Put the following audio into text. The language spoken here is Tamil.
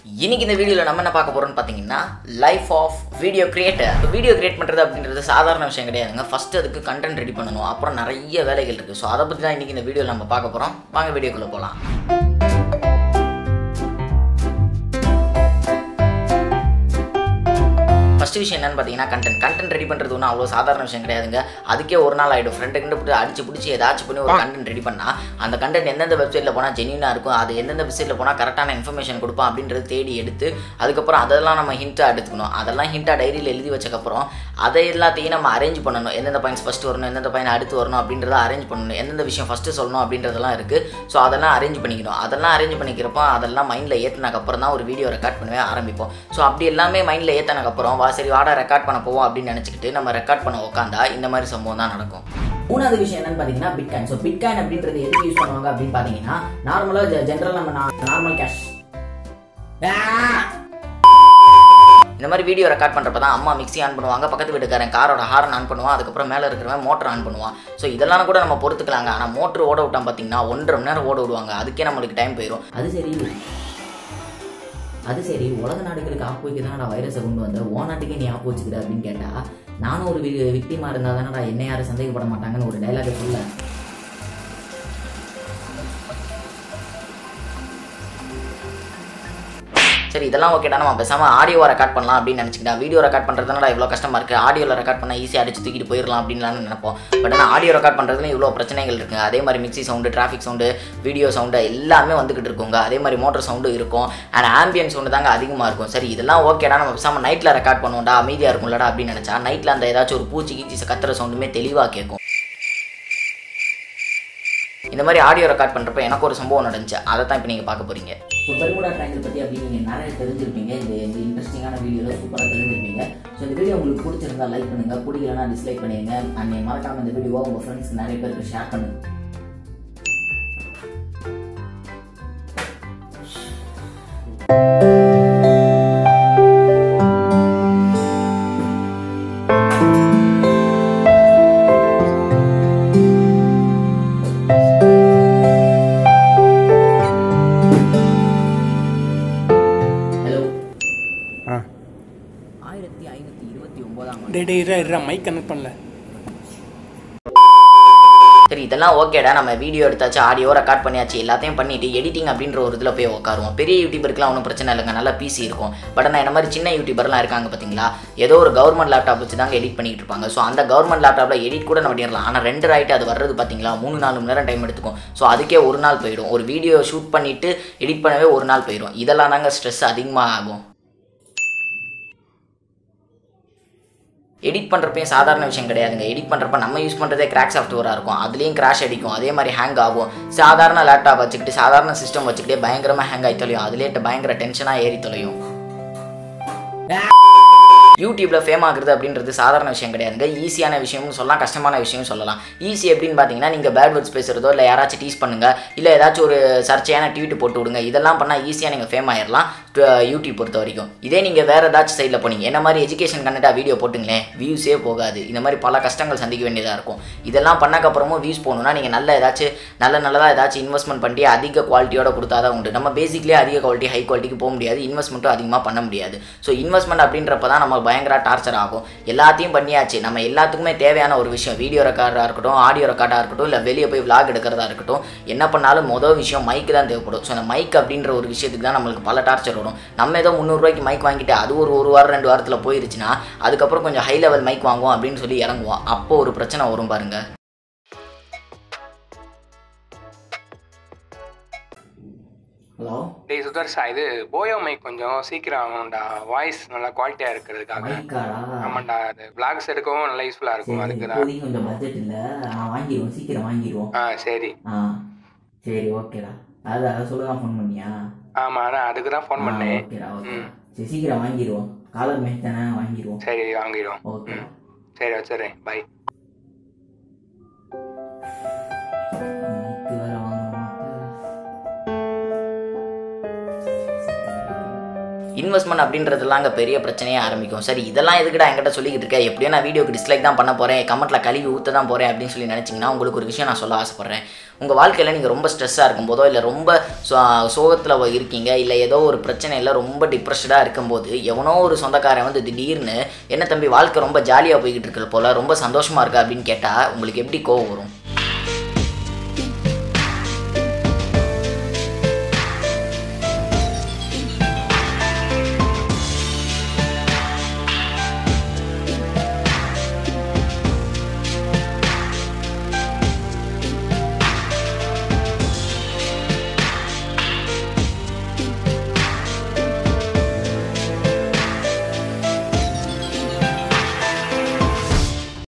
இன்னைக்கு இந்த வீடியோவில் நம்ம என்ன பார்க்க போறோம்னு பார்த்தீங்கன்னா லைஃப் ஆஃப் வீடியோ கிரியேட்டர் இப்போ வீடியோ கிரியேட் பண்ணுறது அப்படின்றது சாதாரண விஷயம் கிடையாதுங்க ஃபர்ஸ்ட் அதுக்கு கண்டென்ட் ரெடி பண்ணணும் அப்புறம் நிறைய வேலைகள் இருக்குது ஸோ அதை பற்றி தான் இன்னைக்கு இந்த வீடியோவில் நம்ம பார்க்க போகிறோம் வாங்க வீடியோக்குள்ளே போகலாம் ஃபஸ்ட் விஷயம் என்னன்னு பார்த்தீங்கன்னா கண்டென்ட் கண்டென்ட் ரெடி பண்ணுறது ஒன்றும் அவ்வளோ சாதாரண விஷயம் கிடையாதுங்க அதுக்கே ஒரு நாள் ஆகிடும் ஃப்ரெண்டு கிட்ட போட்டு அடிச்சு பிடிச்சி ஏதாச்சும் பண்ணி ஒரு கண்டென்ட் ரெடி பண்ணால் அந்த கண்டென்ட் எந்தெந்த வெப்சைட்டில் போனால் ஜென்யூனாக இருக்கும் அது எந்தெந்த வெப்சைட்டில் போனால் கரெக்டான இன்ஃபர்மேஷன் கொடுப்பான் அப்படின்றது தேடி எடுத்து அதுக்கப்புறம் அதெல்லாம் நம்ம ஹிண்ட்டாக எடுத்துக்கணும் அதெல்லாம் ஹிண்ட்டாக டைரியில் எழுதி வச்சக்கப்புறம் அதை எல்லாத்தையும் நம்ம அரேஞ்ச் பண்ணணும் எந்தெந்த பாயிண்ட்ஸ் ஃபஸ்ட்டு வரணும் எந்தெந்த பாயிண்ட் அடுத்து வரணும் அப்படின்றத அரேஞ்ச் பண்ணணும் எந்தெந்த விஷயம் ஃபஸ்ட்டு சொல்லணும் அப்படின்றதெல்லாம் இருக்குது ஸோ அதெல்லாம் அரேஞ்ச் பண்ணிக்கணும் அதெல்லாம் அரேஞ்ச் பண்ணிக்கிறப்போ அதெல்லாம் மைண்டில் ஏற்றினக்கப்புறம் தான் ஒரு வீடியோ ரெக்கார்ட் பண்ணவே ஆரம்பிப்போம் ஸோ அப்படி எல்லாமே மைண்டில் ஏற்றினக்கப்புறம் வா சரி வாடா ரெக்கார்ட் பண்ண போவோம் அப்படின்னு நினச்சிக்கிட்டு நம்ம ரெக்கார்ட் பண்ண உட்காந்தா இந்த மாதிரி சம்பவம் தான் நடக்கும் மூணாவது விஷயம் என்னன்னு பார்த்தீங்கன்னா பிட்காயின் ஸோ பிட்காயின் அப்படின்றது எதுக்கு யூஸ் பண்ணுவாங்க அப்படின்னு பார்த்தீங்கன்னா நார்மலாக ஜென்ரல் நம்ம நார்மல் கேஷ் இந்த மாதிரி வீடியோ ரெக்கார்ட் பண்ணுறப்ப தான் அம்மா மிக்ஸி ஆன் பண்ணுவாங்க பக்கத்து வீட்டுக்காரன் காரோட ஹார்ன் ஆன் பண்ணுவான் அதுக்கப்புறம் மேலே இருக்கிறவன் மோட்டர் ஆன் பண்ணுவான் ஸோ இதெல்லாம் கூட நம்ம பொறுத்துக்கலாங்க ஆனால் மோட்டர் ஓட விட்டான் பார்த்தீங்கன்னா ஒன்றரை மணி நேரம் ஓட விடுவாங்க அதுக்கே நம்மளுக்கு டைம் போயிடும் அது சரி அது சரி உலக நாடுகளுக்கு ஆப்பு வைக்க தான் வைரஸை கொண்டு வந்த ஓ நாட்டுக்கே நீ ஆப்பு வச்சுக்கிற அப்படின்னு கேட்டால் நானும் ஒரு விக்டிமா இருந்தால் தானே என்ன யாரும் சந்தேகப்பட மாட்டாங்கன்னு ஒரு டைலாக் சொல்ல சரி இதெல்லாம் ஓகேடா நம்ம பேசாமல் ஆடியோ ரெக்கார்ட் பண்ணலாம் அப்படின்னு நினச்சிக்கிட்டா வீடியோ ரெக்கார்ட் பண்ணுறதுனால இவ்வளோ கஷ்டமாக இருக்குது ஆடியோவில் ரெக்கார்ட் பண்ணால் ஈஸியாக அடிச்சு தூக்கிட்டு போயிடலாம் அப்படின்லாம் நினைப்போம் பட் ஆனால் ஆடியோ ரெக்கார்ட் பண்ணுறதுல இவ்வளோ பிரச்சனைகள் இருக்குது அதே மாதிரி mixie sound traffic sound video sound எல்லாமே வந்துக்கிட்டு இருக்குங்க அதே மாதிரி மோட்டர் சவுண்டு இருக்கும் அண்ட் ஆம்பியன் சவுண்டு தாங்க அதிகமாக இருக்கும் சரி இதெல்லாம் ஓகேடா நம்ம பேசாமல் நைட்டில் ரெக்கார்ட் பண்ணுவோம்டா அமைதியாக இருக்கும்லடா அப்படின்னு நினச்சா நைட்டில் அந்த ஏதாச்சும் ஒரு பூச்சி கீச்சி கத்துற சவுண்டுமே தெளிவாக கேட்கும் இந்த மாதிரி ஆடியோ ரெக்கார்ட் பண்ணுறப்ப எனக்கு ஒரு சம்பவம் நடந்துச்சு அதை தான் இப்போ நீங்கள் பார்க்க போகிறீங்க ஸோ பெர்முடா ட்ரையாங்கிள் பற்றி அப்படி நீங்கள் நிறைய தெரிஞ்சிருப்பீங்க இந்த இந்த இன்ட்ரெஸ்டிங்கான வீடியோவில் சூப்பராக தெரிஞ்சிருப்பீங்க ஸோ இந்த வீடியோ உங்களுக்கு பிடிச்சிருந்தா லைக் பண்ணுங்கள் பிடிக்கலனா டிஸ்லைக் பண்ணிடுங்க அண்ட் மறக்காம இந்த வீடியோவை உங்கள் ஃப்ரெண்ட்ஸ் நிறைய பேருக்கு ஷேர் பண்ணுங்க ஹலோ ஆ ஆயிரத்தி ஐநூற்றி இருபத்தி ஒம்போதாம் டே டே இரா இரா மைக் கனெக்ட் பண்ணல சரி இதெல்லாம் ஓகேடா நம்ம வீடியோ எடுத்தாச்சு ஆடியோ ரெக்கார்ட் பண்ணியாச்சு எல்லாத்தையும் பண்ணிட்டு எடிட்டிங் அப்படின்ற ஒரு இதில் போய் உட்காருவோம் பெரிய யூடியூபருக்குலாம் ஒன்றும் பிரச்சனை இல்லைங்க நல்லா பிசி இருக்கும் பட் ஆனால் என்ன மாதிரி சின்ன யூடியூபர்லாம் இருக்காங்க பார்த்தீங்களா ஏதோ ஒரு கவர்மெண்ட் லேப்டாப் வச்சு தாங்க எடிட் பண்ணிட்டு இருப்பாங்க ஸோ அந்த கவர்மெண்ட் லேப்டாப்பில் எடிட் கூட நம்ம பண்ணிடலாம் ஆனால் ரெண்டு ஆகிட்டு அது வர்றது பார்த்தீங்களா மூணு நாலு மணி நேரம் டைம் எடுத்துக்கும் ஸோ அதுக்கே ஒரு நாள் போயிடும் ஒரு வீடியோ ஷூட் பண்ணிவிட்டு எடிட் பண்ணவே ஒரு நாள் போயிடும் இதெல்லாம் தாங்க ஸ்ட்ரெஸ் அதிகமாக ஆகும் எடிட் பண்ணுறப்பையும் சாதாரண விஷயம் கிடையாதுங்க எடிட் பண்ணுறப்ப நம்ம யூஸ் பண்ணுறதே கிராக் சாஃப்ட்வேராக இருக்கும் அதுலேயும் கிராஷ் அடிக்கும் அதே மாதிரி ஹேங் ஆகும் சாதாரண லேப்டாப் வச்சுக்கிட்டு சாதாரண சிஸ்டம் வச்சுக்கிட்டே பயங்கரமாக ஹேங் ஆகி தொலையும் அதுலேயே பயங்கர டென்ஷனாக ஏறி தொலையும் யூடியூப்ல ஃபேம் ஆகுறது அப்படின்றது சாதாரண விஷயம் கிடையாதுங்க ஈஸியான விஷயம்னு சொல்லலாம் கஷ்டமான விஷயம்னு சொல்லலாம் ஈஸி எப்படின்னு பார்த்தீங்கன்னா நீங்கள் பேட் வேர்ட்ஸ் பேசுகிறதோ இல்லை யாராச்சும் டீஸ் பண்ணுங்க இல்லை ஏதாச்சும் ஒரு சர்ச்சையான ட்வீட் போட்டு விடுங்க இதெல்லாம் பண்ணால் ஈஸியாக நீங்கள் ஃபேம் ஆயிடலாம் டு- யூடியூப் பொறுத்த வரைக்கும் இதே நீங்கள் வேறு ஏதாச்சும் சைடில் போனீங்க என்ன மாதிரி எஜுகேஷன் கண்டென்ட்டாக வீடியோ போட்டுங்களேன் வியூஸே போகாது இந்த மாதிரி பல கஷ்டங்கள் சந்திக்க வேண்டியதாக இருக்கும் இதெல்லாம் பண்ணக்கப்புறமும் வியூஸ் போகணுன்னா நீங்கள் நல்ல ஏதாச்சும் நல்ல நல்லதாக ஏதாச்சும் இன்வெஸ்ட்மெண்ட் பண்ணி அதிக குவாலிட்டியோட கொடுத்தா தான் உண்டு நம்ம பேசிக்லேயே அதிக குவாலிட்டி ஹை குவாலிட்டிக்கு போக முடியாது இன்வெஸ்ட்மெண்ட்டும் அதிகமாக பண்ண முடியாது ஸோ இன்வெஸ்ட்மெண்ட் அப்படின்றப்ப தான் நம்ம பயங்கர டார்ச்சர் ஆகும் எல்லாத்தையும் பண்ணியாச்சு நம்ம எல்லாத்துக்குமே தேவையான ஒரு விஷயம் வீடியோ ரெக்கார்டாக இருக்கட்டும் ஆடியோ ரெக்கார்டாக இருக்கட்டும் இல்லை வெளியே போய் vlog எடுக்கிறதா இருக்கட்டும் என்ன பண்ணாலும் மொதல் விஷயம் மைக்கு தான் தேவைப்படும் ஸோ அந்த மைக் அப்படின்ற ஒரு விஷயத்துக்கு தான் நம்மளுக்கு பல டார்ச்சர் வரும் நம்ம ஏதோ முந்நூறுரூவாய்க்கு மைக் வாங்கிட்டு அது ஒரு ஒரு வாரம் ரெண்டு வாரத்தில் போயிருச்சுன்னா அதுக்கப்புறம் கொஞ்சம் ஹை லெவல் மைக் வாங்குவோம் அப்படின்னு சொல்லி இறங்குவோம் அப்போ ஒரு பிரச்சனை வரும் பாருங்க ஹலோ டேய் சுதர்ஷா இது போயோ மைக் கொஞ்சம் சீக்கிரம் ஆகணும்டா வாய்ஸ் நல்லா குவாலிட்டியாக இருக்கிறதுக்காக மைக்காடா ஆமாண்டா அது பிளாக்ஸ் எடுக்கவும் நல்லா யூஸ்ஃபுல்லாக இருக்கும் அதுக்கு தான் இப்போதைக்கு கொஞ்சம் பட்ஜெட் இல்லை வாங்கிடுவோம் சீக்கிரம் வாங்கிடுவோம் ஆ சரி ஆ சரி ஓகேடா அது அதை சொல்ல தான் ஃபோன் பண்ணியா ஆமாம் ஆனால் அதுக்கு தான் ஃபோன் ஆ, பண்ணேன் ஓகேடா ஓகே ம். சரி சீக்கிரம் வாங்கிடுவோம் காலர் மேட்ச் தானே வாங்கிடுவோம் சரி வாங்கிடும் ஓகே சரி வச்சிடுறேன் பை மைக்கு வேற வாங்கணுமா இன்வெஸ்ட்மெண்ட் அப்படின்றதுலாம் அங்கே பெரிய பிரச்சனையே ஆரம்பிக்கும் சரி இதெல்லாம் எதுக்குடா என்கிட்ட சொல்லிக்கிட்டு இருக்க எப்படியோ நான் வீடியோக்கு டிஸ்லைக் தான் பண்ண போகிறேன் கமெண்ட்டில் கழுவி ஊற்ற தான் போகிறேன் அப்படின்னு சொல்லி நினச்சிங்கன்னா உங்களுக்கு ஒரு விஷயம் நான் சொல்ல ஆசைப்பட்றேன் உங்கள் வாழ்க்கையில் நீங்கள் ரொம்ப ஸ்ட்ரெஸ்ஸாக இருக்கும்போதோ இல்லை ரொம்ப சோ- சோகத்தில் இருக்கீங்க இல்லை ஏதோ ஒரு பிரச்சனையில் ரொம்ப டிப்ரெஷடாக இருக்கும்போது எவனோ ஒரு சொந்தக்காரன் வந்து திடீர்னு என்ன தம்பி வாழ்க்கை ரொம்ப ஜாலியாக போய்கிட்டு இருக்கு போல் ரொம்ப சந்தோஷமாக இருக்கா அப்படின்னு கேட்டால் உங்களுக்கு எப்படி கோவம் வரும்